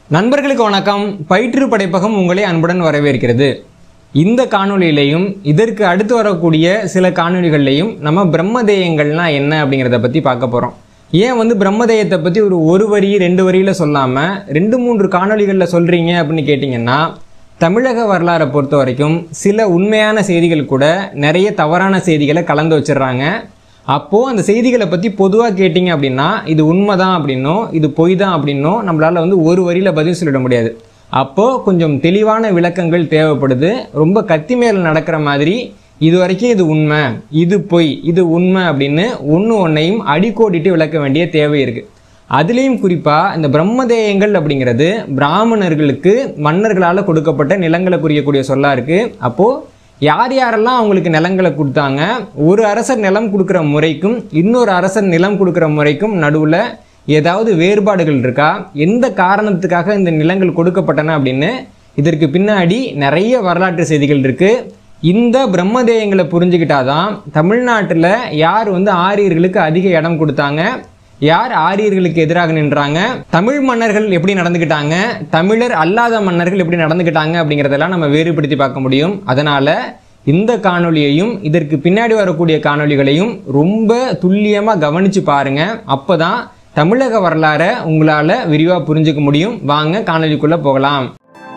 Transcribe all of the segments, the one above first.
நண்பர்களுக்கு வணக்கம் பயிற்று படைப்பகம் உங்களை அன்புடன் வரவேற்கிறது இந்த காணொளியிலையும் இதற்கு அடுத்து வரக்கூடிய சில காணொளிகள்லையும் நம்ம பிரம்மதேயங்கள்னா என்ன அப்படிங்கிறத பற்றி பார்க்க போகிறோம் ஏன் வந்து பிரம்மதேயத்தை பற்றி ஒரு ஒரு வரி ரெண்டு வரியில் சொல்லாமல் ரெண்டு மூன்று காணொளிகளில் சொல்கிறீங்க அப்படின்னு கேட்டிங்கன்னா தமிழக வரலாறை பொறுத்த வரைக்கும் சில உண்மையான செய்திகள் கூட நிறைய தவறான செய்திகளை கலந்து வச்சிடுறாங்க அப்போது அந்த செய்திகளை பற்றி பொதுவாக கேட்டிங்க அப்படின்னா இது உண்மைதான் அப்படின்னோ இது பொய் தான் அப்படின்னோ நம்மளால் வந்து ஒரு வரியில் பதில் சொல்லிட முடியாது அப்போது கொஞ்சம் தெளிவான விளக்கங்கள் தேவைப்படுது ரொம்ப கத்தி மேல நடக்கிற மாதிரி இது வரைக்கும் இது உண்மை இது பொய் இது உண்மை அப்படின்னு ஒன்று ஒன்றையும் அடிக்கோடிட்டு விளக்க வேண்டிய தேவை இருக்குது அதுலேயும் குறிப்பாக இந்த பிரம்மதேயங்கள் அப்படிங்கிறது பிராமணர்களுக்கு மன்னர்களால் கொடுக்கப்பட்ட நிலங்களை குறிக்கக்கூடிய சொல்லா இருக்குது அப்போது யார் யாரெல்லாம் அவங்களுக்கு நிலங்களை கொடுத்தாங்க ஒரு அரசர் நிலம் கொடுக்குற முறைக்கும் இன்னொரு அரசர் நிலம் கொடுக்குற முறைக்கும் நடுவில் ஏதாவது வேறுபாடுகள் இருக்கா எந்த காரணத்துக்காக இந்த நிலங்கள் கொடுக்கப்பட்டன அப்படின்னு இதற்கு பின்னாடி நிறைய வரலாற்று செய்திகள் இருக்குது இந்த பிரம்மதேயங்களை புரிஞ்சுக்கிட்டாதான் தமிழ்நாட்டில் யார் வந்து ஆரியர்களுக்கு அதிக இடம் கொடுத்தாங்க யார் ஆரியர்களுக்கு எதிராக நின்றாங்க தமிழ் மன்னர்கள் எப்படி நடந்துக்கிட்டாங்க தமிழர் அல்லாத மன்னர்கள் எப்படி நடந்துக்கிட்டாங்க அப்படிங்கிறதெல்லாம் நம்ம வேறுபடுத்தி பார்க்க முடியும் அதனால இந்த காணொளியையும் இதற்கு பின்னாடி வரக்கூடிய காணொளிகளையும் ரொம்ப துல்லியமாக கவனிச்சு பாருங்க அப்பதான் தமிழக வரலாறை உங்களால் விரிவாக புரிஞ்சுக்க முடியும் வாங்க காணொளிக்குள்ளே போகலாம்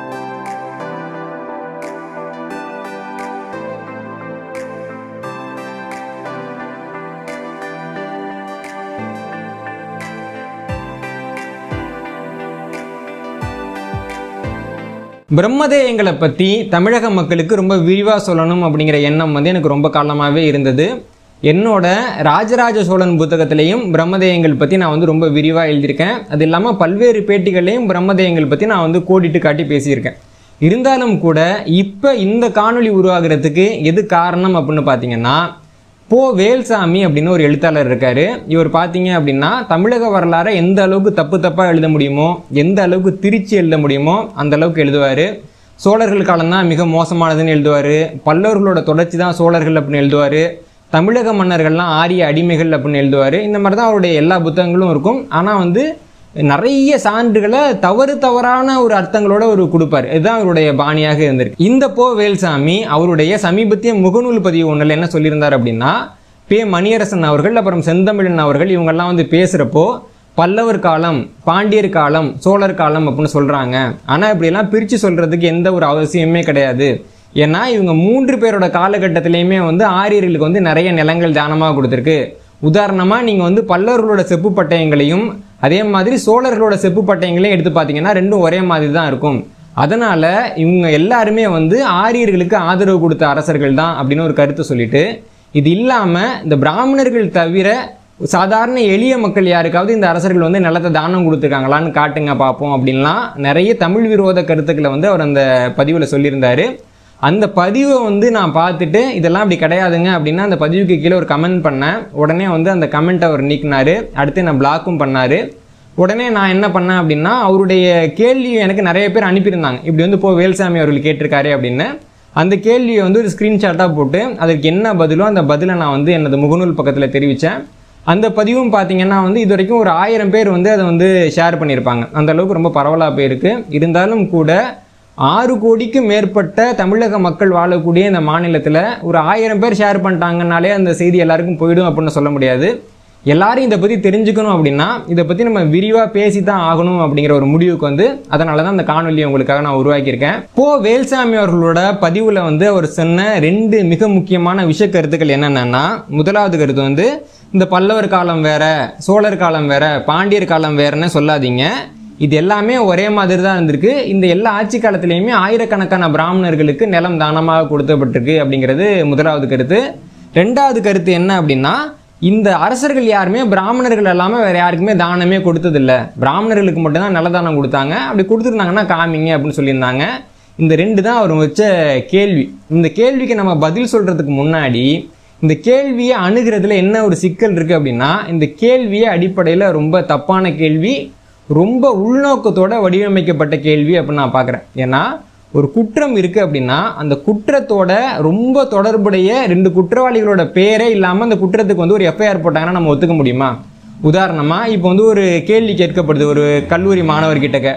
பிரம்மதேயங்களை பற்றி தமிழக மக்களுக்கு ரொம்ப விரிவாக சொல்லணும் அப்படிங்கிற எண்ணம் வந்து எனக்கு ரொம்ப காலமாகவே இருந்தது என்னோட ராஜராஜ சோழன் புத்தகத்திலையும் பிரம்மதேயங்கள் பற்றி நான் வந்து ரொம்ப விரிவாக எழுதியிருக்கேன் அது இல்லாமல் பல்வேறு பேட்டிகள்லையும் பிரம்மதேயங்கள் பற்றி நான் வந்து கோடிட்டு காட்டி பேசியிருக்கேன் இருந்தாலும் கூட இப்போ இந்த காணொளி உருவாகிறதுக்கு எது காரணம் அப்படின்னு பார்த்தீங்கன்னா போ வேல்சாமி அப்படின்னு ஒரு எழுத்தாளர் இருக்காரு இவர் பார்த்தீங்க அப்படின்னா தமிழக வரலாறை எந்த அளவுக்கு தப்பு தப்பாக எழுத முடியுமோ எந்த அளவுக்கு திரிச்சு எழுத முடியுமோ அந்த அளவுக்கு எழுதுவார் சோழர்கள் காலம்தான் மிக மோசமானதுன்னு எழுதுவார் பல்லவர்களோட தொடர்ச்சி தான் சோழர்கள் அப்படின்னு எழுதுவார் தமிழக மன்னர்கள்லாம் ஆரிய அடிமைகள் அப்படின்னு எழுதுவார் இந்த மாதிரி தான் அவருடைய எல்லா புத்தகங்களும் இருக்கும் ஆனால் வந்து நிறைய சான்றுகளை தவறு தவறான ஒரு அர்த்தங்களோட ஒரு கொடுப்பார் இதுதான் அவருடைய பாணியாக இருந்திருக்கு இந்த போ வேல்சாமி அவருடைய சமீபத்திய முகநூல் பதிவு ஒன்றில் என்ன சொல்லியிருந்தார் அப்படின்னா பே மணியரசன் அவர்கள் அப்புறம் செந்தமிழன் அவர்கள் இவங்கெல்லாம் வந்து பேசுகிறப்போ பல்லவர் காலம் பாண்டியர் காலம் சோழர் காலம் அப்படின்னு சொல்கிறாங்க ஆனால் இப்படியெல்லாம் பிரித்து சொல்கிறதுக்கு எந்த ஒரு அவசியமே கிடையாது ஏன்னா இவங்க மூன்று பேரோட காலகட்டத்திலையுமே வந்து ஆரியர்களுக்கு வந்து நிறைய நிலங்கள் தானமாக கொடுத்துருக்கு உதாரணமாக நீங்கள் வந்து பல்லவர்களோட செப்பு பட்டயங்களையும் அதே மாதிரி சோழர்களோட செப்பு பட்டயங்களையும் எடுத்து பார்த்தீங்கன்னா ரெண்டும் ஒரே மாதிரி தான் இருக்கும் அதனால் இவங்க எல்லாருமே வந்து ஆரியர்களுக்கு ஆதரவு கொடுத்த அரசர்கள் தான் அப்படின்னு ஒரு கருத்தை சொல்லிட்டு இது இல்லாமல் இந்த பிராமணர்கள் தவிர சாதாரண எளிய மக்கள் யாருக்காவது இந்த அரசர்கள் வந்து நிலத்தை தானம் கொடுத்துருக்காங்களான்னு காட்டுங்க பார்ப்போம் அப்படின்லாம் நிறைய தமிழ் விரோத கருத்துக்களை வந்து அவர் அந்த பதிவில் சொல்லியிருந்தாரு அந்த பதிவை வந்து நான் பார்த்துட்டு இதெல்லாம் அப்படி கிடையாதுங்க அப்படின்னா அந்த பதிவுக்கு கீழே ஒரு கமெண்ட் பண்ணேன் உடனே வந்து அந்த கமெண்ட்டை அவர் நீக்கினார் அடுத்து நான் பிளாக்கும் பண்ணார் உடனே நான் என்ன பண்ணேன் அப்படின்னா அவருடைய கேள்வியை எனக்கு நிறைய பேர் அனுப்பியிருந்தாங்க இப்படி வந்து போ வேல்சாமி அவர்கள் கேட்டிருக்காரு அப்படின்னு அந்த கேள்வியை வந்து ஒரு ஸ்க்ரீன்ஷாட்டாக போட்டு அதற்கு என்ன பதிலோ அந்த பதிலை நான் வந்து எனது முகநூல் பக்கத்தில் தெரிவித்தேன் அந்த பதிவும் பார்த்தீங்கன்னா வந்து இது வரைக்கும் ஒரு ஆயிரம் பேர் வந்து அதை வந்து ஷேர் பண்ணியிருப்பாங்க அந்த அளவுக்கு ரொம்ப பரவலாக போயிருக்கு இருந்தாலும் கூட ஆறு கோடிக்கு மேற்பட்ட தமிழக மக்கள் வாழக்கூடிய இந்த மாநிலத்தில் ஒரு ஆயிரம் பேர் ஷேர் பண்ணிட்டாங்கனாலே அந்த செய்தி எல்லாருக்கும் போயிடும் அப்படின்னு சொல்ல முடியாது எல்லாரும் இதை பற்றி தெரிஞ்சுக்கணும் அப்படின்னா இதை பற்றி நம்ம விரிவாக பேசி தான் ஆகணும் அப்படிங்கிற ஒரு முடிவுக்கு வந்து அதனால தான் அந்த காணொலியை உங்களுக்காக நான் உருவாக்கியிருக்கேன் போ வேல்சாமி அவர்களோட பதிவில் வந்து அவர் சொன்ன ரெண்டு மிக முக்கியமான விஷ கருத்துக்கள் என்னென்னா முதலாவது கருத்து வந்து இந்த பல்லவர் காலம் வேற சோழர் காலம் வேற பாண்டியர் காலம் வேறன்னு சொல்லாதீங்க இது எல்லாமே ஒரே மாதிரி தான் இருந்திருக்கு இந்த எல்லா ஆட்சி காலத்திலையுமே ஆயிரக்கணக்கான பிராமணர்களுக்கு நிலம் தானமாக கொடுக்கப்பட்டிருக்கு அப்படிங்கிறது முதலாவது கருத்து ரெண்டாவது கருத்து என்ன அப்படின்னா இந்த அரசர்கள் யாருமே பிராமணர்கள் எல்லாமே வேற யாருக்குமே தானமே கொடுத்ததில்ல பிராமணர்களுக்கு மட்டும்தான் நிலதானம் கொடுத்தாங்க அப்படி கொடுத்துருந்தாங்கன்னா காமிங்க அப்படின்னு சொல்லியிருந்தாங்க இந்த ரெண்டு தான் அவர் வச்ச கேள்வி இந்த கேள்விக்கு நம்ம பதில் சொல்றதுக்கு முன்னாடி இந்த கேள்வியை அணுகிறதுல என்ன ஒரு சிக்கல் இருக்கு அப்படின்னா இந்த கேள்வியை அடிப்படையில் ரொம்ப தப்பான கேள்வி ரொம்ப உள்நோக்கத்தோட வடிவமைக்கப்பட்ட கேள்வி அப்படின்னு நான் பார்க்குறேன் ஏன்னா ஒரு குற்றம் இருக்குது அப்படின்னா அந்த குற்றத்தோட ரொம்ப தொடர்புடைய ரெண்டு குற்றவாளிகளோட பேரே இல்லாமல் அந்த குற்றத்துக்கு வந்து ஒரு எஃப்ஐஆர் போட்டாங்கன்னா நம்ம ஒத்துக்க முடியுமா உதாரணமாக இப்போ வந்து ஒரு கேள்வி கேட்கப்படுது ஒரு கல்லூரி மாணவர்கிட்டக்க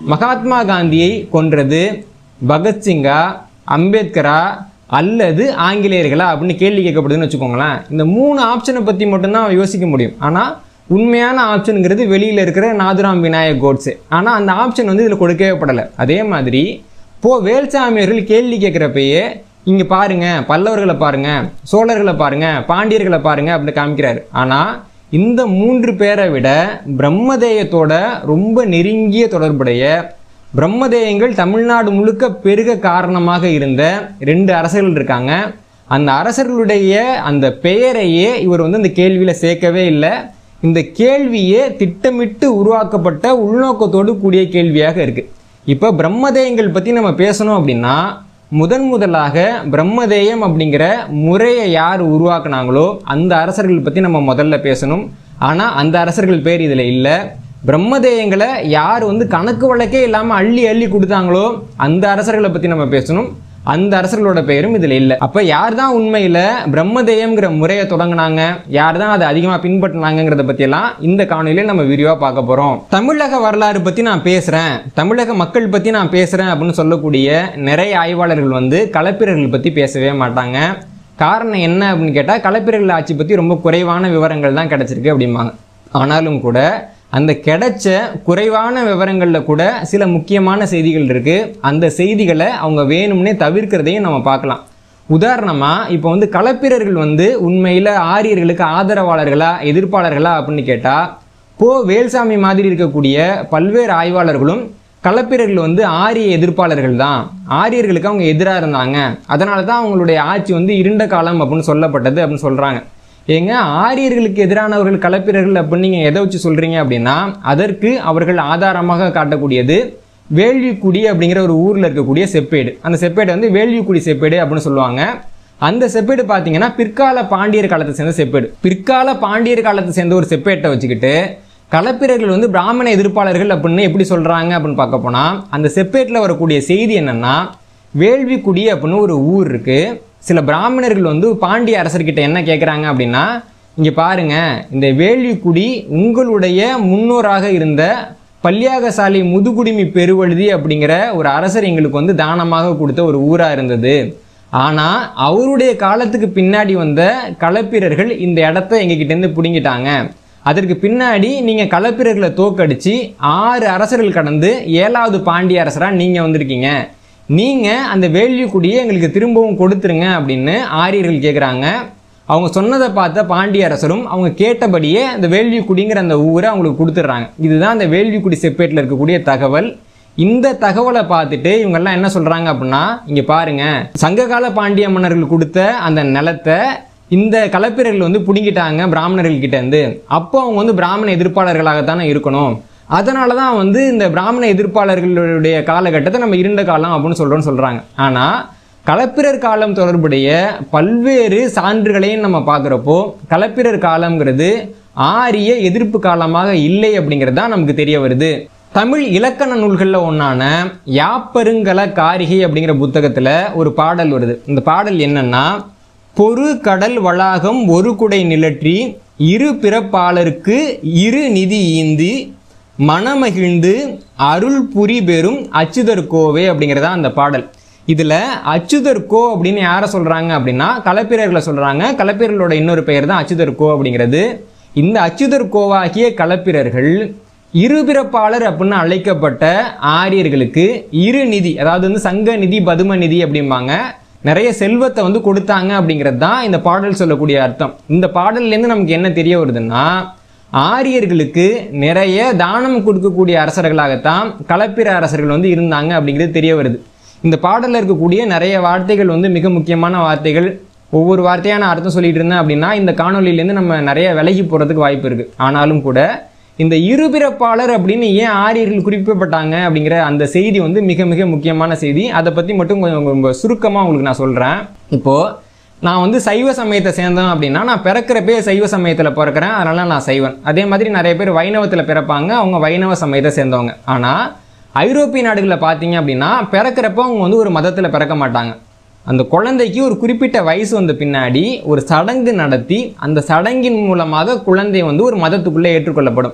மகாத்மா காந்தியை கொன்றது பகத்சிங்கா அம்பேத்கரா அல்லது ஆங்கிலேயர்களா அப்படின்னு கேள்வி கேட்கப்படுதுன்னு வச்சுக்கோங்களேன் இந்த மூணு ஆப்ஷனை பற்றி மட்டும்தான் யோசிக்க முடியும் ஆனால் உண்மையான ஆப்ஷனுங்கிறது வெளியில் இருக்கிற நாதுராம் விநாயக் கோட்ஸே ஆனால் அந்த ஆப்ஷன் வந்து இதில் கொடுக்கவே படலை அதே மாதிரி போ வேல்சாமியர்கள் கேள்வி கேட்குறப்பயே இங்கே பாருங்க பல்லவர்களை பாருங்க சோழர்களை பாருங்க பாண்டியர்களை பாருங்க அப்படின்னு காமிக்கிறாரு ஆனால் இந்த மூன்று பேரை விட பிரம்மதேயத்தோட ரொம்ப நெருங்கிய தொடர்புடைய பிரம்மதேயங்கள் தமிழ்நாடு முழுக்க பெருக காரணமாக இருந்த ரெண்டு அரசர்கள் இருக்காங்க அந்த அரசர்களுடைய அந்த பெயரையே இவர் வந்து இந்த கேள்வியில் சேர்க்கவே இல்லை இந்த கேள்வியே திட்டமிட்டு உருவாக்கப்பட்ட உள்நோக்கத்தோடு கூடிய கேள்வியாக இருக்கு இப்போ பிரம்மதேயங்கள் பற்றி நம்ம பேசணும் அப்படின்னா முதன் முதலாக பிரம்மதேயம் அப்படிங்கிற முறையை யார் உருவாக்குனாங்களோ அந்த அரசர்கள் பற்றி நம்ம முதல்ல பேசணும் ஆனால் அந்த அரசர்கள் பேர் இதில் இல்லை பிரம்மதேயங்களை யார் வந்து கணக்கு வழக்கே இல்லாமல் அள்ளி அள்ளி கொடுத்தாங்களோ அந்த அரசர்களை பற்றி நம்ம பேசணும் அந்த அரசர்களோட பெயரும் இதில் இல்லை அப்போ யார் தான் உண்மையில் பிரம்மதேயம்ங்கிற முறையை தொடங்கினாங்க யார் தான் அதை அதிகமாக பின்பற்றினாங்கிறத பற்றியெல்லாம் இந்த காணொலியில் நம்ம விரிவாக பார்க்க போகிறோம் தமிழக வரலாறு பற்றி நான் பேசுகிறேன் தமிழக மக்கள் பற்றி நான் பேசுகிறேன் அப்படின்னு சொல்லக்கூடிய நிறைய ஆய்வாளர்கள் வந்து களப்பிரர்கள் பற்றி பேசவே மாட்டாங்க காரணம் என்ன அப்படின்னு கேட்டால் களப்பிரர்கள் ஆட்சி பற்றி ரொம்ப குறைவான விவரங்கள் தான் கிடச்சிருக்கு அப்படிம்பாங்க ஆனாலும் கூட அந்த கிடைச்ச குறைவான விவரங்களில் கூட சில முக்கியமான செய்திகள் இருக்குது அந்த செய்திகளை அவங்க வேணும்னே தவிர்க்கிறதையும் நம்ம பார்க்கலாம் உதாரணமாக இப்போ வந்து களப்பிரர்கள் வந்து உண்மையில் ஆரியர்களுக்கு ஆதரவாளர்களா எதிர்ப்பாளர்களா அப்படின்னு கேட்டால் போ வேல்சாமி மாதிரி இருக்கக்கூடிய பல்வேறு ஆய்வாளர்களும் களப்பிரர்கள் வந்து ஆரிய எதிர்ப்பாளர்கள் தான் ஆரியர்களுக்கு அவங்க எதிராக இருந்தாங்க அதனால தான் அவங்களுடைய ஆட்சி வந்து இருண்ட காலம் அப்படின்னு சொல்லப்பட்டது அப்படின்னு சொல்கிறாங்க ஏங்க ஆரியர்களுக்கு எதிரானவர்கள் களப்பிரர்கள் அப்படின்னு நீங்கள் எதை வச்சு சொல்கிறீங்க அப்படின்னா அதற்கு அவர்கள் ஆதாரமாக காட்டக்கூடியது வேள்விக்குடி அப்படிங்கிற ஒரு ஊரில் இருக்கக்கூடிய செப்பேடு அந்த செப்பேடு வந்து வேள்விக்குடி செப்பேடு அப்படின்னு சொல்லுவாங்க அந்த செப்பேடு பார்த்தீங்கன்னா பிற்கால பாண்டியர் காலத்தை சேர்ந்த செப்பேடு பிற்கால பாண்டியர் காலத்தை சேர்ந்த ஒரு செப்பேட்டை வச்சுக்கிட்டு களப்பிரர்கள் வந்து பிராமண எதிர்ப்பாளர்கள் அப்படின்னு எப்படி சொல்கிறாங்க அப்படின்னு பார்க்க போனால் அந்த செப்பேட்டில் வரக்கூடிய செய்தி என்னென்னா வேள்விக்குடி அப்படின்னு ஒரு ஊர் இருக்குது சில பிராமணர்கள் வந்து பாண்டிய அரசர்கிட்ட என்ன கேட்குறாங்க அப்படின்னா இங்கே பாருங்க இந்த வேள்விக்குடி உங்களுடைய முன்னோராக இருந்த பல்லியாகசாலை முதுகுடிமி பெருவழுதி அப்படிங்கிற ஒரு அரசர் எங்களுக்கு வந்து தானமாக கொடுத்த ஒரு ஊராக இருந்தது ஆனால் அவருடைய காலத்துக்கு பின்னாடி வந்த களப்பிரர்கள் இந்த இடத்த எங்ககிட்டேருந்து பிடுங்கிட்டாங்க அதற்கு பின்னாடி நீங்கள் களப்பிரர்களை தோக்கடிச்சு ஆறு அரசர்கள் கடந்து ஏழாவது பாண்டிய அரசராக நீங்கள் வந்திருக்கீங்க நீங்கள் அந்த வேள்விக்குடியை எங்களுக்கு திரும்பவும் கொடுத்துருங்க அப்படின்னு ஆரியர்கள் கேட்குறாங்க அவங்க சொன்னதை பார்த்த பாண்டிய அரசரும் அவங்க கேட்டபடியே அந்த வேள்விக்குடிங்கிற அந்த ஊரை அவங்களுக்கு கொடுத்துட்றாங்க இதுதான் அந்த வேள்விக்குடி செப்பேட்டில் இருக்கக்கூடிய தகவல் இந்த தகவலை பார்த்துட்டு இவங்கெல்லாம் என்ன சொல்கிறாங்க அப்படின்னா இங்கே பாருங்க சங்ககால பாண்டிய மன்னர்கள் கொடுத்த அந்த நிலத்தை இந்த களப்பிரர்கள் வந்து பிடுங்கிட்டாங்க பிராமணர்கள் கிட்ட இருந்து அப்போ அவங்க வந்து பிராமண எதிர்ப்பாளர்களாகத்தானே இருக்கணும் அதனால தான் வந்து இந்த பிராமண எதிர்ப்பாளர்களுடைய காலகட்டத்தை நம்ம இருண்ட காலம் அப்படின்னு சொல்கிறோன்னு சொல்கிறாங்க ஆனால் களப்பிரர் காலம் தொடர்புடைய பல்வேறு சான்றுகளையும் நம்ம பார்க்குறப்போ களப்பிரர் காலம்ங்கிறது ஆரிய எதிர்ப்பு காலமாக இல்லை அப்படிங்கிறது தான் நமக்கு தெரிய வருது தமிழ் இலக்கண நூல்களில் ஒன்றான யாப்பருங்கல காரிகை அப்படிங்கிற புத்தகத்தில் ஒரு பாடல் வருது இந்த பாடல் என்னன்னா பொறு கடல் வளாகம் ஒரு குடை நிலற்றி இரு பிறப்பாளருக்கு இரு நிதி ஈந்தி மனமகிழ்ந்து அருள் புரி பெறும் அச்சுதர் கோவே அப்படிங்கிறதா அந்த பாடல் இதில் அச்சுதர் கோ அப்படின்னு யாரை சொல்கிறாங்க அப்படின்னா களப்பிரர்களை சொல்கிறாங்க களப்பிரர்களோட இன்னொரு பெயர் தான் அச்சுதர் கோ அப்படிங்கிறது இந்த அச்சுதர் கோவாகிய களப்பிரர்கள் இருபிறப்பாளர் அப்படின்னு அழைக்கப்பட்ட ஆரியர்களுக்கு இரு நிதி அதாவது வந்து சங்க நிதி பதும நிதி அப்படிம்பாங்க நிறைய செல்வத்தை வந்து கொடுத்தாங்க அப்படிங்கிறது தான் இந்த பாடல் சொல்லக்கூடிய அர்த்தம் இந்த பாடல்லேருந்து நமக்கு என்ன தெரிய வருதுன்னா ஆரியர்களுக்கு நிறைய தானம் கொடுக்கக்கூடிய அரசர்களாகத்தான் களப்பிர அரசர்கள் வந்து இருந்தாங்க அப்படிங்கிறது தெரிய வருது இந்த பாடலில் இருக்கக்கூடிய நிறைய வார்த்தைகள் வந்து மிக முக்கியமான வார்த்தைகள் ஒவ்வொரு வார்த்தையான அர்த்தம் சொல்லிட்டு இருந்தேன் அப்படின்னா இந்த காணொலியிலேருந்து நம்ம நிறைய விலகி போகிறதுக்கு வாய்ப்பு இருக்குது ஆனாலும் கூட இந்த இருபிறப்பாளர் அப்படின்னு ஏன் ஆரியர்கள் குறிப்பிடப்பட்டாங்க அப்படிங்கிற அந்த செய்தி வந்து மிக மிக முக்கியமான செய்தி அதை பற்றி மட்டும் கொஞ்சம் ரொம்ப சுருக்கமாக உங்களுக்கு நான் சொல்கிறேன் இப்போது நான் வந்து சைவ சமயத்தை சேர்ந்தேன் அப்படின்னா நான் பிறக்கிறப்பே சைவ சமயத்தில் பிறக்கிறேன் அதனால நான் சைவன் அதே மாதிரி நிறைய பேர் வைணவத்தில் பிறப்பாங்க அவங்க வைணவ சமயத்தை சேர்ந்தவங்க ஆனால் ஐரோப்பிய நாடுகளில் பார்த்தீங்க அப்படின்னா பிறக்கிறப்ப அவங்க வந்து ஒரு மதத்தில் பிறக்க மாட்டாங்க அந்த குழந்தைக்கு ஒரு குறிப்பிட்ட வயசு வந்த பின்னாடி ஒரு சடங்கு நடத்தி அந்த சடங்கின் மூலமாக குழந்தை வந்து ஒரு மதத்துக்குள்ளே ஏற்றுக்கொள்ளப்படும்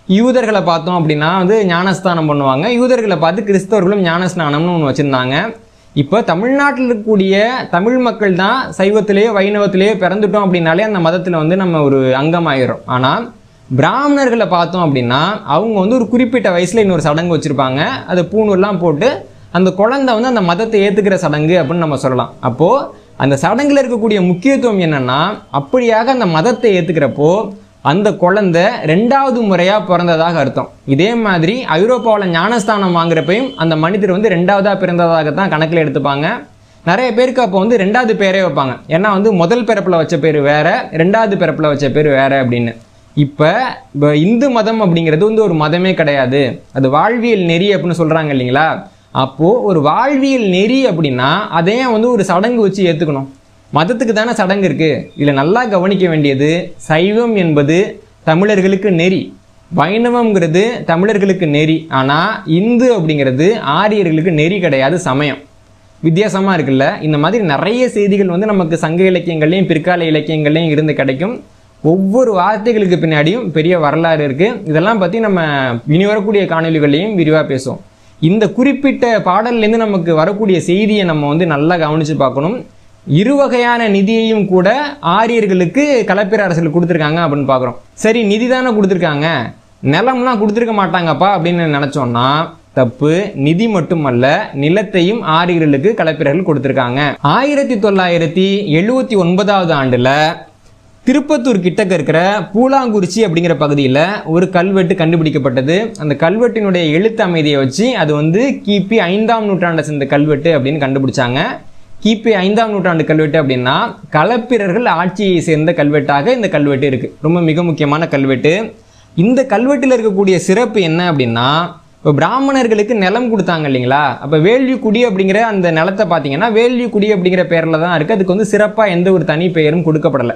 யூதர்களை பார்த்தோம் அப்படின்னா வந்து ஞானஸ்தானம் பண்ணுவாங்க யூதர்களை பார்த்து கிறிஸ்தவர்களும் ஞானஸ்நானம்னு ஒன்று வச்சுருந்தாங்க இப்போ தமிழ்நாட்டில் இருக்கக்கூடிய தமிழ் மக்கள் தான் சைவத்திலேயோ வைணவத்திலேயோ பிறந்துட்டோம் அப்படின்னாலே அந்த மதத்தில் வந்து நம்ம ஒரு அங்கமாயிரும் ஆனால் பிராமணர்களை பார்த்தோம் அப்படின்னா அவங்க வந்து ஒரு குறிப்பிட்ட வயசில் இன்னொரு சடங்கு வச்சுருப்பாங்க அது பூணூர்லாம் போட்டு அந்த குழந்தை வந்து அந்த மதத்தை ஏற்றுக்கிற சடங்கு அப்படின்னு நம்ம சொல்லலாம் அப்போது அந்த சடங்குல இருக்கக்கூடிய முக்கியத்துவம் என்னன்னா அப்படியாக அந்த மதத்தை ஏற்றுக்கிறப்போ அந்த குழந்தை ரெண்டாவது முறையாக பிறந்ததாக அர்த்தம் இதே மாதிரி ஐரோப்பாவில் ஞானஸ்தானம் வாங்குறப்பையும் அந்த மனிதர் வந்து ரெண்டாவதாக பிறந்ததாக தான் கணக்கில் எடுத்துப்பாங்க நிறைய பேருக்கு அப்போ வந்து ரெண்டாவது பேரே வைப்பாங்க ஏன்னா வந்து முதல் பிறப்பில் வச்ச பேர் வேற ரெண்டாவது பிறப்பில் வச்ச பேர் வேற அப்படின்னு இப்போ இப்போ இந்து மதம் அப்படிங்கிறது வந்து ஒரு மதமே கிடையாது அது வாழ்வியல் நெறி அப்படின்னு சொல்கிறாங்க இல்லைங்களா அப்போது ஒரு வாழ்வியல் நெறி அப்படின்னா அதையே வந்து ஒரு சடங்கு வச்சு ஏற்றுக்கணும் மதத்துக்கு தானே சடங்கு இருக்குது இதில் நல்லா கவனிக்க வேண்டியது சைவம் என்பது தமிழர்களுக்கு நெறி வைணவம்ங்கிறது தமிழர்களுக்கு நெறி ஆனால் இந்து அப்படிங்கிறது ஆரியர்களுக்கு நெறி கிடையாது சமயம் வித்தியாசமாக இருக்குல்ல இந்த மாதிரி நிறைய செய்திகள் வந்து நமக்கு சங்க இலக்கியங்கள்லையும் பிற்கால இலக்கியங்கள்லையும் இருந்து கிடைக்கும் ஒவ்வொரு வார்த்தைகளுக்கு பின்னாடியும் பெரிய வரலாறு இருக்குது இதெல்லாம் பற்றி நம்ம இனி வரக்கூடிய காணொலிகள்லையும் விரிவாக பேசுவோம் இந்த குறிப்பிட்ட பாடல்லேருந்து நமக்கு வரக்கூடிய செய்தியை நம்ம வந்து நல்லா கவனித்து பார்க்கணும் இரு வகையான நிதியையும் கூட ஆரியர்களுக்கு கலப்பிர அரசியல் கொடுத்துருக்காங்க அப்படின்னு பார்க்குறோம் சரி நிதி தானே கொடுத்துருக்காங்க நிலம்லாம் கொடுத்துருக்க மாட்டாங்கப்பா அப்படின்னு நினச்சோன்னா தப்பு நிதி மட்டுமல்ல நிலத்தையும் ஆரியர்களுக்கு கலப்பிரர்கள் கொடுத்துருக்காங்க ஆயிரத்தி தொள்ளாயிரத்தி எழுவத்தி ஒன்பதாவது ஆண்டில் திருப்பத்தூர் கிட்டக்க இருக்கிற பூலாங்குறிச்சி அப்படிங்கிற பகுதியில் ஒரு கல்வெட்டு கண்டுபிடிக்கப்பட்டது அந்த கல்வெட்டினுடைய எழுத்து அமைதியை வச்சு அது வந்து கிபி ஐந்தாம் நூற்றாண்டை சேர்ந்த கல்வெட்டு அப்படின்னு கண்டுபிடிச்சாங்க கிபி ஐந்தாம் நூற்றாண்டு கல்வெட்டு அப்படின்னா களப்பிரர்கள் ஆட்சியை சேர்ந்த கல்வெட்டாக இந்த கல்வெட்டு இருக்கு ரொம்ப மிக முக்கியமான கல்வெட்டு இந்த கல்வெட்டில் இருக்கக்கூடிய சிறப்பு என்ன அப்படின்னா இப்போ பிராமணர்களுக்கு நிலம் கொடுத்தாங்க இல்லைங்களா அப்போ வேள்விக்குடி அப்படிங்கிற அந்த நிலத்தை பார்த்தீங்கன்னா வேள்விக்குடி அப்படிங்கிற பேரில் தான் இருக்குது அதுக்கு வந்து சிறப்பாக எந்த ஒரு தனி பெயரும் கொடுக்கப்படலை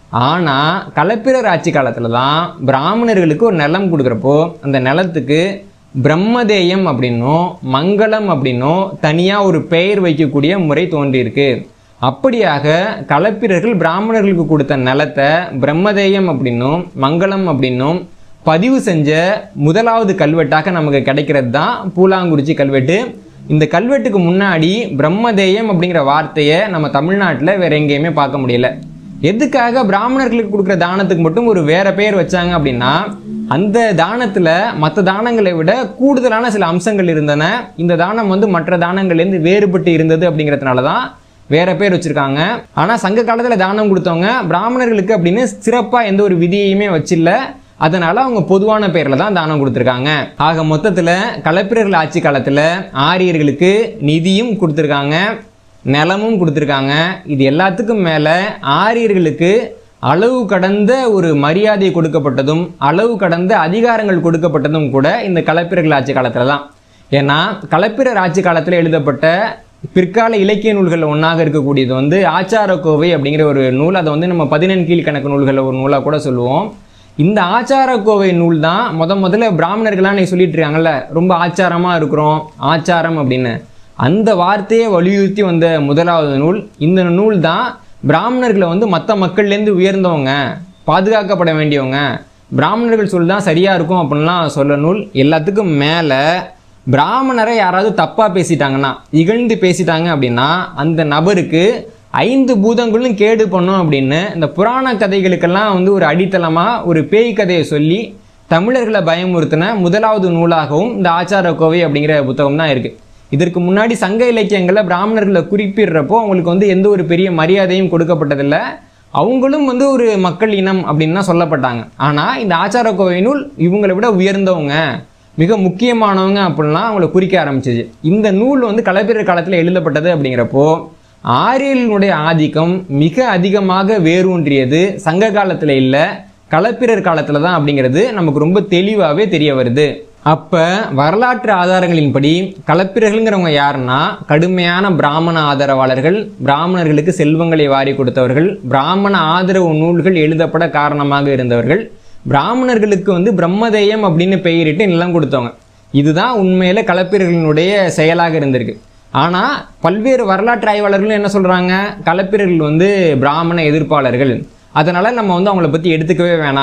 ஆனால் களப்பிரர் ஆட்சி காலத்தில் தான் பிராமணர்களுக்கு ஒரு நிலம் கொடுக்குறப்போ அந்த நிலத்துக்கு பிரம்மதேயம் அப்படின்னும் மங்களம் அப்படின்னும் தனியாக ஒரு பெயர் வைக்கக்கூடிய முறை தோன்றியிருக்கு அப்படியாக களப்பிரர்கள் பிராமணர்களுக்கு கொடுத்த நிலத்தை பிரம்மதேயம் அப்படின்னும் மங்களம் அப்படின்னும் பதிவு செஞ்ச முதலாவது கல்வெட்டாக நமக்கு கிடைக்கிறது தான் பூலாங்குறிச்சி கல்வெட்டு இந்த கல்வெட்டுக்கு முன்னாடி பிரம்மதேயம் அப்படிங்கிற வார்த்தையை நம்ம தமிழ்நாட்டில் வேற எங்கேயுமே பார்க்க முடியல எதுக்காக பிராமணர்களுக்கு கொடுக்குற தானத்துக்கு மட்டும் ஒரு வேற பெயர் வச்சாங்க அப்படின்னா அந்த தானத்தில் மற்ற தானங்களை விட கூடுதலான சில அம்சங்கள் இருந்தன இந்த தானம் வந்து மற்ற தானங்கள்லேருந்து வேறுபட்டு இருந்தது அப்படிங்கிறதுனால தான் வேற பேர் வச்சிருக்காங்க ஆனால் சங்க காலத்தில் தானம் கொடுத்தவங்க பிராமணர்களுக்கு அப்படின்னு சிறப்பாக எந்த ஒரு விதியையுமே வச்சில்ல அதனால அவங்க பொதுவான பேரில் தான் தானம் கொடுத்துருக்காங்க ஆக மொத்தத்தில் களப்பிரர்கள் ஆட்சி காலத்தில் ஆரியர்களுக்கு நிதியும் கொடுத்துருக்காங்க நிலமும் கொடுத்துருக்காங்க இது எல்லாத்துக்கும் மேலே ஆரியர்களுக்கு அளவு கடந்த ஒரு மரியாதை கொடுக்கப்பட்டதும் அளவு கடந்த அதிகாரங்கள் கொடுக்கப்பட்டதும் கூட இந்த களப்பிரர்கள் ஆட்சி காலத்தில் தான் ஏன்னா களப்பிரர் ஆட்சி காலத்தில் எழுதப்பட்ட பிற்கால இலக்கிய நூல்களில் ஒன்றாக இருக்கக்கூடியது வந்து ஆச்சாரக்கோவை அப்படிங்கிற ஒரு நூல் அதை வந்து நம்ம பதினெண் கீழ்கணக்கு நூல்களில் ஒரு நூலாக கூட சொல்லுவோம் இந்த ஆச்சாரக்கோவை நூல் தான் முத முதல்ல பிராமணர்களாம் நீ சொல்லிட்டு இருக்காங்கல்ல ரொம்ப ஆச்சாரமாக இருக்கிறோம் ஆச்சாரம் அப்படின்னு அந்த வார்த்தையை வலியுறுத்தி வந்த முதலாவது நூல் இந்த நூல் தான் பிராமணர்களை வந்து மற்ற மக்கள்லேருந்து உயர்ந்தவங்க பாதுகாக்கப்பட வேண்டியவங்க பிராமணர்கள் சொல் தான் சரியாக இருக்கும் அப்படின்லாம் சொல்ல நூல் எல்லாத்துக்கும் மேலே பிராமணரை யாராவது தப்பாக பேசிட்டாங்கன்னா இகழ்ந்து பேசிட்டாங்க அப்படின்னா அந்த நபருக்கு ஐந்து பூதங்களும் கேடு பண்ணும் அப்படின்னு இந்த புராண கதைகளுக்கெல்லாம் வந்து ஒரு அடித்தளமாக ஒரு பேய் கதையை சொல்லி தமிழர்களை பயமுறுத்தின முதலாவது நூலாகவும் இந்த ஆச்சார கோவை அப்படிங்கிற புத்தகம் தான் இருக்குது இதற்கு முன்னாடி சங்க இலக்கியங்களில் பிராமணர்களை குறிப்பிடுறப்போ அவங்களுக்கு வந்து எந்த ஒரு பெரிய மரியாதையும் கொடுக்கப்பட்டதில்லை அவங்களும் வந்து ஒரு மக்கள் இனம் அப்படின்னு தான் சொல்லப்பட்டாங்க ஆனால் இந்த ஆச்சார கோவை நூல் இவங்களை விட உயர்ந்தவங்க மிக முக்கியமானவங்க அப்படின்லாம் அவங்கள குறிக்க ஆரம்பிச்சிச்சு இந்த நூல் வந்து களப்பிரர் காலத்தில் எழுதப்பட்டது அப்படிங்கிறப்போ ஆரியர்களுடைய ஆதிக்கம் மிக அதிகமாக வேரூன்றியது சங்க காலத்தில் இல்லை களப்பிரர் காலத்தில் தான் அப்படிங்கிறது நமக்கு ரொம்ப தெளிவாகவே தெரிய வருது அப்போ வரலாற்று ஆதாரங்களின்படி களப்பிரர்கள்ங்கிறவங்க யாருன்னா கடுமையான பிராமண ஆதரவாளர்கள் பிராமணர்களுக்கு செல்வங்களை வாரி கொடுத்தவர்கள் பிராமண ஆதரவு நூல்கள் எழுதப்பட காரணமாக இருந்தவர்கள் பிராமணர்களுக்கு வந்து பிரம்மதேயம் அப்படின்னு பெயரிட்டு நிலம் கொடுத்தவங்க இதுதான் உண்மையில களப்பிரர்களினுடைய செயலாக இருந்திருக்கு ஆனால் பல்வேறு வரலாற்று ஆய்வாளர்களும் என்ன சொல்கிறாங்க களப்பிரர்கள் வந்து பிராமண எதிர்ப்பாளர்கள் அதனால் நம்ம வந்து அவங்கள பற்றி எடுத்துக்கவே வேணாம்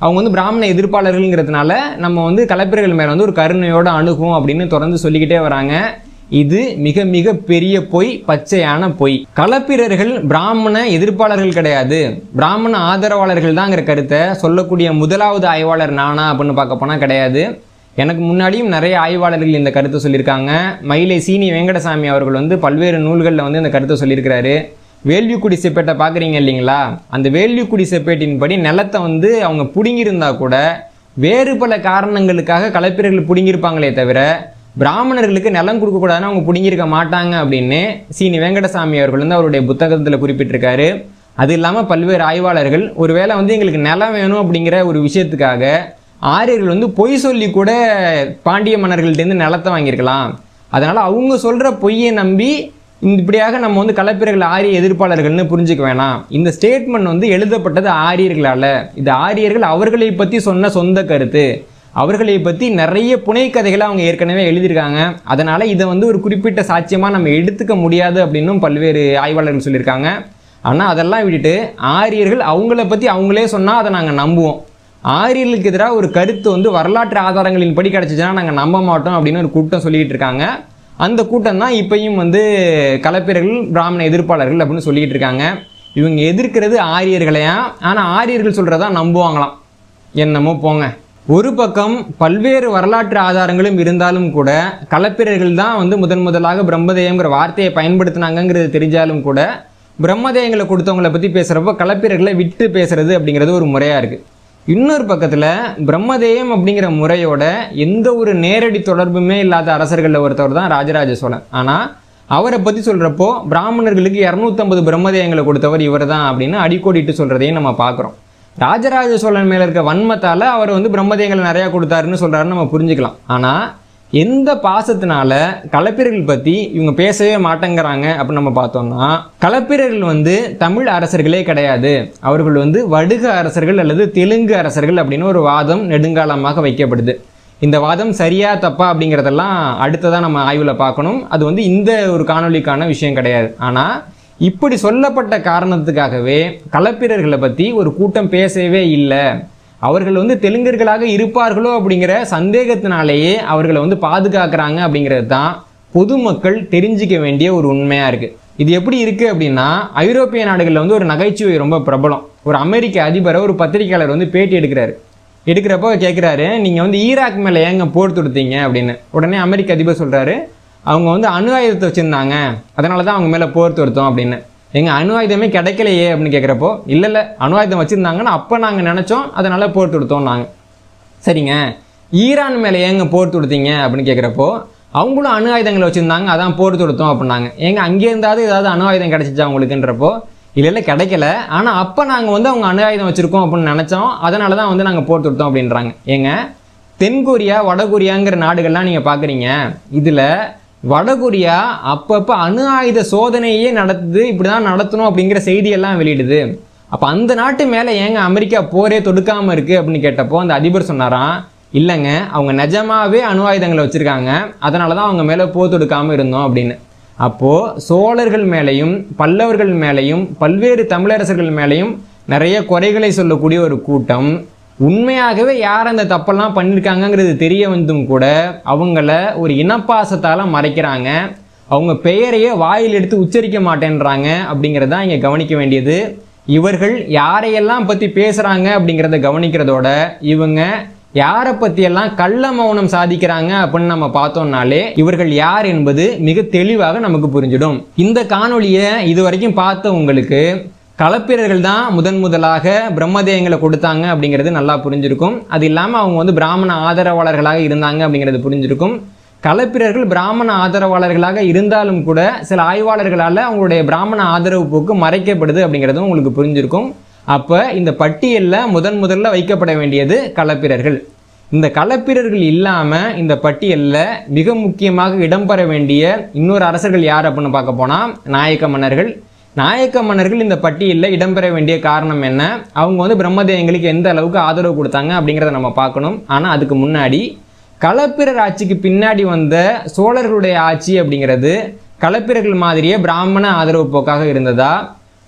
அவங்க வந்து பிராமண எதிர்ப்பாளர்கள்ங்கிறதுனால நம்ம வந்து கலப்பிரர்கள் மேலே வந்து ஒரு கருணையோட அணுகும் அப்படின்னு தொடர்ந்து சொல்லிக்கிட்டே வராங்க இது மிக மிக பெரிய பொய் பச்சையான பொய் களப்பிரர்கள் பிராமண எதிர்ப்பாளர்கள் கிடையாது பிராமண ஆதரவாளர்கள் தாங்கிற கருத்தை சொல்லக்கூடிய முதலாவது ஆய்வாளர் நானா அப்படின்னு பார்க்க போனா கிடையாது எனக்கு முன்னாடியும் நிறைய ஆய்வாளர்கள் இந்த கருத்தை சொல்லியிருக்காங்க மயிலை சீனி வெங்கடசாமி அவர்கள் வந்து பல்வேறு நூல்களில் வந்து இந்த கருத்தை சொல்லியிருக்கிறாரு வேள்விக்குடி செப்பேட்டை பார்க்குறீங்க இல்லைங்களா அந்த வேள்விக்குடி செப்பேட்டின் படி நிலத்தை வந்து அவங்க பிடுங்கியிருந்தா கூட வேறு பல காரணங்களுக்காக கலப்பிரர்கள் பிடுங்கியிருப்பாங்களே தவிர பிராமணர்களுக்கு நிலம் கொடுக்கக்கூடாதுன்னு அவங்க பிடுங்கியிருக்க மாட்டாங்க அப்படின்னு சீனி வெங்கடசாமி அவர்கள் வந்து அவருடைய புத்தகத்தில் குறிப்பிட்டிருக்காரு அது இல்லாமல் பல்வேறு ஆய்வாளர்கள் ஒருவேளை வந்து எங்களுக்கு நிலம் வேணும் அப்படிங்கிற ஒரு விஷயத்துக்காக ஆரியர்கள் வந்து பொய் சொல்லி கூட பாண்டிய மன்னர்கள்ட்டேருந்து நிலத்தை வாங்கியிருக்கலாம் அதனால அவங்க சொல்ற பொய்யை நம்பி இந்த இப்படியாக நம்ம வந்து கலப்பிரர்கள் ஆரிய எதிர்ப்பாளர்கள்னு புரிஞ்சுக்க வேணாம் இந்த ஸ்டேட்மெண்ட் வந்து எழுதப்பட்டது ஆரியர்களால இது ஆரியர்கள் அவர்களை பற்றி சொன்ன சொந்த கருத்து அவர்களை பற்றி நிறைய புனைக்கதைகளை அவங்க ஏற்கனவே எழுதியிருக்காங்க அதனால இதை வந்து ஒரு குறிப்பிட்ட சாட்சியமாக நம்ம எடுத்துக்க முடியாது அப்படின்னும் பல்வேறு ஆய்வாளர்கள் சொல்லியிருக்காங்க ஆனால் அதெல்லாம் விட்டுட்டு ஆரியர்கள் அவங்கள பற்றி அவங்களே சொன்னால் அதை நாங்கள் நம்புவோம் ஆரியர்களுக்கு எதிராக ஒரு கருத்து வந்து வரலாற்று ஆதாரங்களின் படி கிடச்சிச்சுன்னா நாங்கள் நம்ப மாட்டோம் அப்படின்னு ஒரு கூட்டம் சொல்லிக்கிட்டு இருக்காங்க அந்த கூட்டம் தான் இப்பயும் வந்து கலப்பிரர்கள் பிராமண எதிர்ப்பாளர்கள் அப்படின்னு சொல்லிக்கிட்டு இருக்காங்க இவங்க எதிர்க்கிறது ஆரியர்களையா ஆனால் ஆரியர்கள் சொல்கிறதா நம்புவாங்களாம் என்னமோ போங்க ஒரு பக்கம் பல்வேறு வரலாற்று ஆதாரங்களும் இருந்தாலும் கூட கலப்பிரர்கள் தான் வந்து முதன் முதலாக பிரம்மதேயங்கிற வார்த்தையை பயன்படுத்தினாங்கங்கிறது தெரிஞ்சாலும் கூட பிரம்மதேயங்களை கொடுத்தவங்கள பற்றி பேசுகிறப்போ கலப்பிரர்களை விட்டு பேசுறது அப்படிங்கிறது ஒரு முறையாக இருக்குது இன்னொரு பக்கத்தில் பிரம்மதேயம் அப்படிங்கிற முறையோட எந்த ஒரு நேரடி தொடர்புமே இல்லாத அரசர்களில் ஒருத்தவர் தான் ராஜராஜ சோழன் ஆனால் அவரை பற்றி சொல்கிறப்போ பிராமணர்களுக்கு இரநூத்தம்பது பிரம்மதேயங்களை கொடுத்தவர் இவர் தான் அப்படின்னு அடிக்கோடிட்டு சொல்கிறதையும் நம்ம பார்க்குறோம் ராஜராஜ சோழன் மேலே இருக்க வன்மத்தால் அவர் வந்து பிரம்மதேயங்களை நிறையா கொடுத்தாருன்னு சொல்கிறாருன்னு நம்ம புரிஞ்சுக்கலாம் ஆனால் எந்த பாசத்தினால களப்பிரர்கள் பற்றி இவங்க பேசவே மாட்டேங்கிறாங்க அப்படின்னு நம்ம பார்த்தோம்னா களப்பிரர்கள் வந்து தமிழ் அரசர்களே கிடையாது அவர்கள் வந்து வடுக அரசர்கள் அல்லது தெலுங்கு அரசர்கள் அப்படின்னு ஒரு வாதம் நெடுங்காலமாக வைக்கப்படுது இந்த வாதம் சரியா தப்பா அப்படிங்கிறதெல்லாம் அடுத்ததான் நம்ம ஆய்வில் பார்க்கணும் அது வந்து இந்த ஒரு காணொளிக்கான விஷயம் கிடையாது ஆனால் இப்படி சொல்லப்பட்ட காரணத்துக்காகவே களப்பிரர்களை பற்றி ஒரு கூட்டம் பேசவே இல்லை அவர்கள் வந்து தெலுங்கர்களாக இருப்பார்களோ அப்படிங்கிற சந்தேகத்தினாலேயே அவர்களை வந்து பாதுகாக்கிறாங்க அப்படிங்கிறது தான் பொதுமக்கள் தெரிஞ்சிக்க வேண்டிய ஒரு உண்மையாக இருக்குது இது எப்படி இருக்குது அப்படின்னா ஐரோப்பிய நாடுகளில் வந்து ஒரு நகைச்சுவை ரொம்ப பிரபலம் ஒரு அமெரிக்க அதிபரை ஒரு பத்திரிகையாளர் வந்து பேட்டி எடுக்கிறாரு எடுக்கிறப்போ கேட்குறாரு நீங்கள் வந்து ஈராக் மேலே ஏங்க போர் தொடுத்தீங்க அப்படின்னு உடனே அமெரிக்க அதிபர் சொல்கிறாரு அவங்க வந்து அணு ஆயுதத்தை வச்சுருந்தாங்க அதனால தான் அவங்க மேலே போர் தொடுத்தோம் அப்படின்னு எங்க அணு ஆயுதமே கிடைக்கலையே அப்படின்னு கேட்குறப்போ இல்லை இல்லை அணு ஆயுதம் வச்சுருந்தாங்கன்னு அப்போ நாங்கள் நினச்சோம் அதனால போர் தொடுத்தோம் நாங்கள் சரிங்க ஈரான் மேலே ஏங்க போர் தொடுத்தீங்க அப்படின்னு கேட்குறப்போ அவங்களும் அணு ஆயுதங்களை வச்சுருந்தாங்க அதான் போர் தொடுத்தோம் அப்படின்னாங்க ஏங்க அங்கே இருந்தாவது ஏதாவது அணு ஆயுதம் கிடைச்சிச்சா அவங்களுக்குன்றப்போ இல்லை இல்லை கிடைக்கல ஆனால் அப்போ நாங்கள் வந்து அவங்க அணு ஆயுதம் வச்சுருக்கோம் அப்படின்னு நினச்சோம் அதனால தான் வந்து நாங்கள் போர் தொடுத்தோம் அப்படின்றாங்க ஏங்க தென்கொரியா வடகொரியாங்கிற நாடுகள்லாம் நீங்கள் பார்க்குறீங்க இதில் வடகொரியா அப்பப்போ அணு ஆயுத சோதனையே நடத்துது இப்படி தான் நடத்தணும் அப்படிங்கிற செய்தியெல்லாம் வெளியிடுது அப்போ அந்த நாட்டு மேலே ஏங்க அமெரிக்கா போரே தொடுக்காமல் இருக்குது அப்படின்னு கேட்டப்போ அந்த அதிபர் சொன்னாராம் இல்லைங்க அவங்க நிஜமாவே அணு ஆயுதங்களை வச்சுருக்காங்க அதனால தான் அவங்க மேலே போர் தொடுக்காமல் இருந்தோம் அப்படின்னு அப்போது சோழர்கள் மேலேயும் பல்லவர்கள் மேலேயும் பல்வேறு தமிழரசர்கள் மேலேயும் நிறைய குறைகளை சொல்லக்கூடிய ஒரு கூட்டம் உண்மையாகவே யார் அந்த தப்பெல்லாம் பண்ணியிருக்காங்கங்கிறது தெரிய வந்தும் கூட அவங்கள ஒரு இனப்பாசத்தால் மறைக்கிறாங்க அவங்க பெயரையே வாயில் எடுத்து உச்சரிக்க மாட்டேன்றாங்க அப்படிங்கிறத இங்கே கவனிக்க வேண்டியது இவர்கள் யாரையெல்லாம் பற்றி பேசுகிறாங்க அப்படிங்கிறத கவனிக்கிறதோட இவங்க யாரை பற்றியெல்லாம் கள்ள மௌனம் சாதிக்கிறாங்க அப்படின்னு நம்ம பார்த்தோம்னாலே இவர்கள் யார் என்பது மிக தெளிவாக நமக்கு புரிஞ்சிடும் இந்த காணொளியை இது வரைக்கும் பார்த்த உங்களுக்கு களப்பிரர்கள் தான் முதன் முதலாக பிரம்மதேயங்களை கொடுத்தாங்க அப்படிங்கிறது நல்லா புரிஞ்சிருக்கும் அது இல்லாமல் அவங்க வந்து பிராமண ஆதரவாளர்களாக இருந்தாங்க அப்படிங்கிறது புரிஞ்சிருக்கும் களப்பிரர்கள் பிராமண ஆதரவாளர்களாக இருந்தாலும் கூட சில ஆய்வாளர்களால் அவங்களுடைய பிராமண ஆதரவு போக்கு மறைக்கப்படுது அப்படிங்கிறதும் உங்களுக்கு புரிஞ்சிருக்கும் அப்போ இந்த பட்டியலில் முதன் முதல்ல வைக்கப்பட வேண்டியது களப்பிரர்கள் இந்த களப்பிரர்கள் இல்லாமல் இந்த பட்டியலில் மிக முக்கியமாக இடம்பெற வேண்டிய இன்னொரு அரசர்கள் யார் அப்படின்னு பார்க்க போனால் நாயக்க மன்னர்கள் நாயக்க மன்னர்கள் இந்த பட்டியலில் இடம்பெற வேண்டிய காரணம் என்ன அவங்க வந்து பிரம்மதேயங்களுக்கு எந்த அளவுக்கு ஆதரவு கொடுத்தாங்க அப்படிங்கிறத நம்ம பார்க்கணும் ஆனால் அதுக்கு முன்னாடி களப்பிரர் ஆட்சிக்கு பின்னாடி வந்த சோழர்களுடைய ஆட்சி அப்படிங்கிறது களப்பிரர்கள் மாதிரியே பிராமண ஆதரவு போக்காக இருந்ததா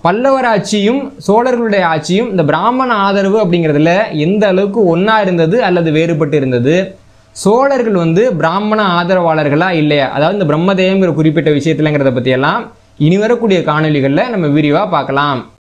பல்லவர் ஆட்சியும் சோழர்களுடைய ஆட்சியும் இந்த பிராமண ஆதரவு அப்படிங்கிறதுல எந்த அளவுக்கு ஒன்றா இருந்தது அல்லது வேறுபட்டு இருந்தது சோழர்கள் வந்து பிராமண ஆதரவாளர்களா இல்லையா அதாவது இந்த பிரம்மதேயங்கிற குறிப்பிட்ட விஷயத்துலங்கிறத பற்றியெல்லாம் இனி வரக்கூடிய காணொளிகளில் நம்ம விரிவாக பார்க்கலாம்